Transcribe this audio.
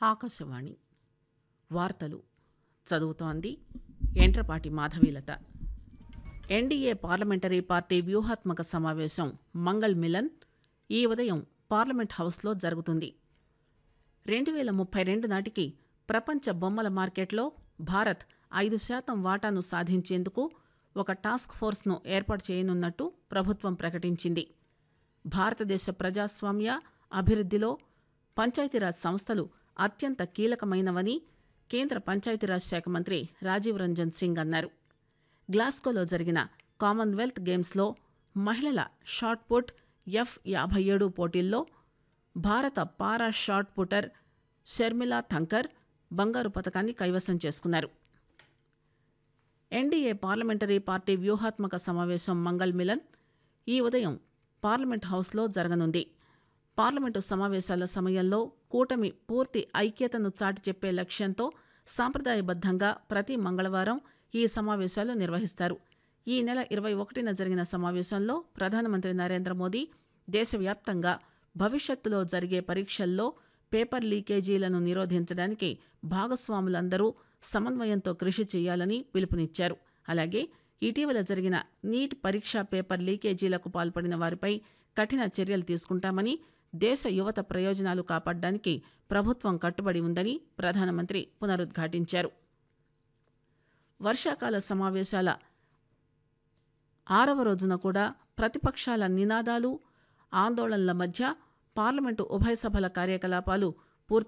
ఆకాశవాణి వార్తలు చదువుతోంది ఎంట్రపాటి మాధవీలత ఎన్డీఏ పార్లమెంటరీ పార్టీ వ్యూహాత్మక సమావేశం మంగళ్ మిలన్ ఈ ఉదయం పార్లమెంట్ హౌస్లో జరుగుతుంది రెండు వేల ముప్పై రెండు నాటికి ప్రపంచ బొమ్మల మార్కెట్లో భారత్ ఐదు శాతం వాటాను సాధించేందుకు ఒక టాస్క్ ఫోర్స్ను ఏర్పాటు చేయనున్నట్టు ప్రభుత్వం ప్రకటించింది భారతదేశ ప్రజాస్వామ్య అభివృద్ధిలో పంచాయతీరాజ్ సంస్థలు అత్యంత కీలకమైనవని కేంద్ర పంచాయతీరాజ్ శాఖ మంత్రి రాజీవ్ రంజన్ సింగ్ అన్నారు గ్లాస్గోలో జరిగిన కామన్వెల్త్ గేమ్స్లో మహిళల షాట్ పుట్ ఎఫ్ యాభై ఏడు పోటీల్లో భారత పారా షాట్ పుటర్ షర్మిలా థంకర్ బంగారు పథకాన్ని కైవసం చేసుకున్నారు ఎన్డీఏ పార్లమెంటరీ పార్టీ వ్యూహాత్మక సమావేశం మంగళ్ మిలన్ ఈ ఉదయం పార్లమెంట్ హౌస్లో జరగనుంది పార్లమెంటు సమావేశాల సమయంలో కూటమి పూర్తి ఐక్యతను చాటి చెప్పే లక్ష్యంతో సాంప్రదాయబద్ధంగా ప్రతి మంగళవారం ఈ సమావేశాలు నిర్వహిస్తారు ఈ నెల ఇరవై ఒకటిన జరిగిన సమావేశంలో ప్రధానమంత్రి నరేంద్ర మోదీ దేశవ్యాప్తంగా భవిష్యత్తులో జరిగే పరీక్షల్లో పేపర్ లీకేజీలను నిరోధించడానికి భాగస్వాములందరూ సమన్వయంతో కృషి చేయాలని పిలుపునిచ్చారు అలాగే ఇటీవల జరిగిన నీట్ పరీక్షా పేపర్ లీకేజీలకు పాల్పడిన వారిపై కఠిన చర్యలు తీసుకుంటామని దేశ యువత ప్రయోజనాలు కాపాడడానికి ప్రభుత్వం కట్టుబడి ఉందని ప్రధానమంత్రి పునరుద్ఘాటించారు వర్షాకాల సమావేశాల ఆరవ రోజున కూడా ప్రతిపక్షాల నినాదాలు ఆందోళనల మధ్య పార్లమెంటు ఉభయ సభల కార్యకలాపాలు